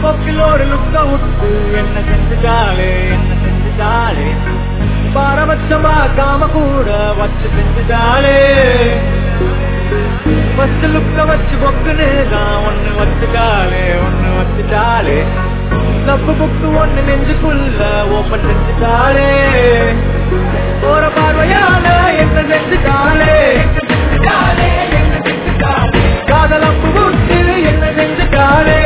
போக்கில் ஒரு லுக்க விட்டு என்ன செஞ்சுட்டாளே என்ன செஞ்சுட்டாளே பாரபட்சமா காம கூட வச்சு செஞ்சுட்டாளே ஃபர்ஸ்ட் லுக்க வச்சு பொக்குன்னு தான் ஒண்ணு வச்சுட்டாளே ஒண்ணு வச்சுட்டாளே லப்பு புக்கு ஒண்ணு நெஞ்சுக்குள்ள ஓப்பன் செஞ்சுட்டாளே போற பார்வையால என்ன செஞ்சுட்டாளே காதல் அப்பு புட்டு என்ன செஞ்சுட்டாளே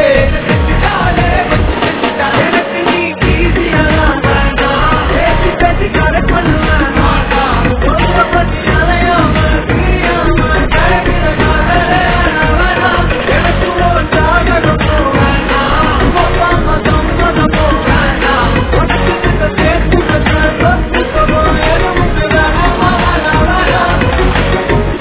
எனக்கு நீ easy-ஆ வேண்டாம். பேசி பேசி correct பண்ணுவேன். ரொம்ப பத்தி அலையாம, பிரியாம, கிளம்பின காதலே வேணாம். எனக்கு ஒரு ஜாதகமும் வேண்டாம். ஒப்பாம சம்மதமும் வேண்டாம். உனக்கு இந்த பேச்சுக்கு சொத்துக்கமோ எதுவும் வேணாம், வேணாம், வேணாம்.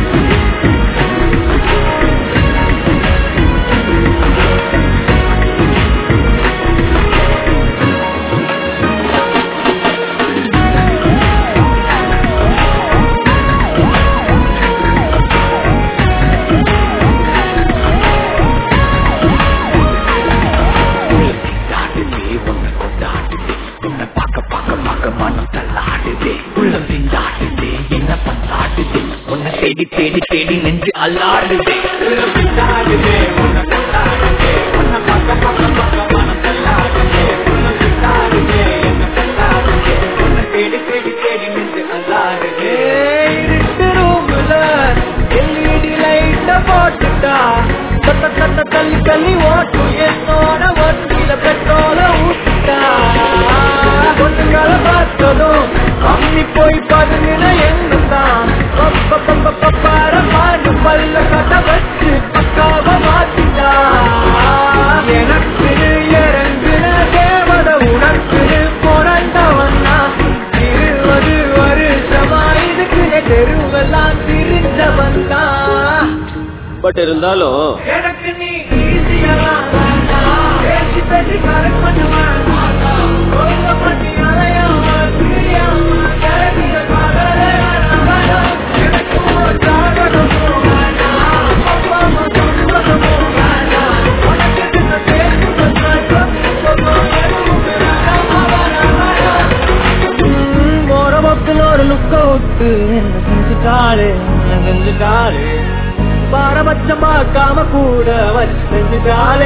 தாண்டுதே உன்னை கொண்டாடுதே உன்னை பார்க்க பார்க்க பார்க்க மனம் தள்ளாடுதே உள்ளம் திண்டாடுதே என்ன பண்ணாடுதே உன்னை தேடி தேடி தேடி நின்று அல்லாடுதே உள்ளம் திண்டாடுதே, உன்னை கொண்டாடுதே. உன்னை பார்க்க பார்க்க பார்க்க மனம் தள்ளாடுதே. உள்ளம் திண்டாடுதே, என்னை கொண்டாடுதே. உன்னை தேடி தேடி தேடி நின்று அல்லாடுதே. இருட்டு roomல LED light அ போட்டுட்டா. தட்ட தட்ட தள்ளி தள்ளி ஓட்டும் என்னோட வண்டியில பெட்ரோல ஊத்திட்டா. பொண்ணுங்களை பார்த்ததும் அம்மி போய் பதுங்கின எண்ணுதான் பப்ப பப்ப பப்பார பாடு பல்ல கட்ட வச்சு பக்காவ மாத்திட்டா எனக்கு இறங்குன தேவத உனக்கு பிறந்தவன்னா இருபது வருஷமா இதுக்கு தெருவெல்லாம் திரிஞ்சவன் தான் பட் இருந்தாலும் எனக்கு நீ ஈஸியா பேசி பேசி கரெக்ட் பண்ணுவேன் ஒழுங்க பண்ணி அலையாம பிரியாம கிளம்பிய காதலே வேணாம், வேணாம். எனக்கு ஒரு ஜாதகமும் வேண்டாம். அப்பாவும் சம்மதமும் வேண்டாம். உனக்கு இந்த பேச்சுக்கு சொத்துக்கமோ எதுவும் வேணாம், வேணாம், வேணாம். போற பக்கத்தில் ஒரு லுக்க விட்டு என்ன செஞ்சுட்டாளே என்ன செஞ்சுட்டாளே பாரபட்சமா காம கூட வச்சு செஞ்சுட்டாளே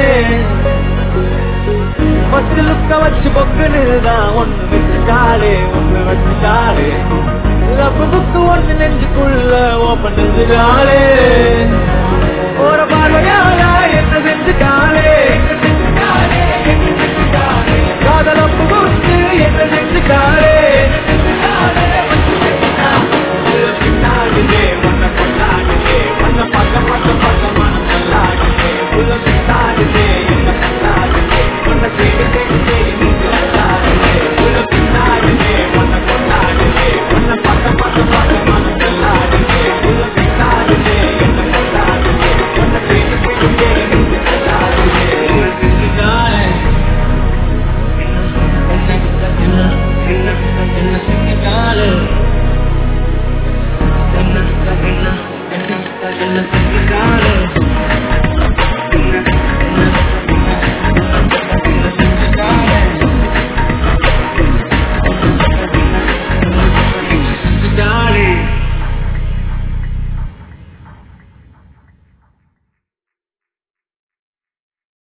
பத்து லுக்க வச்சு பொக்குன்னு தான் ஒண்ணு வச்சுட்டாளே ஒண்ணு வச்சுட்டாளே லப்பு புக்கு ஒண்ணு நெஞ்சுக்குள்ள ஓப்பன் செஞ்சுட்டாளே போற பார்வையால என்ன செஞ்சுட்டாளே என்ன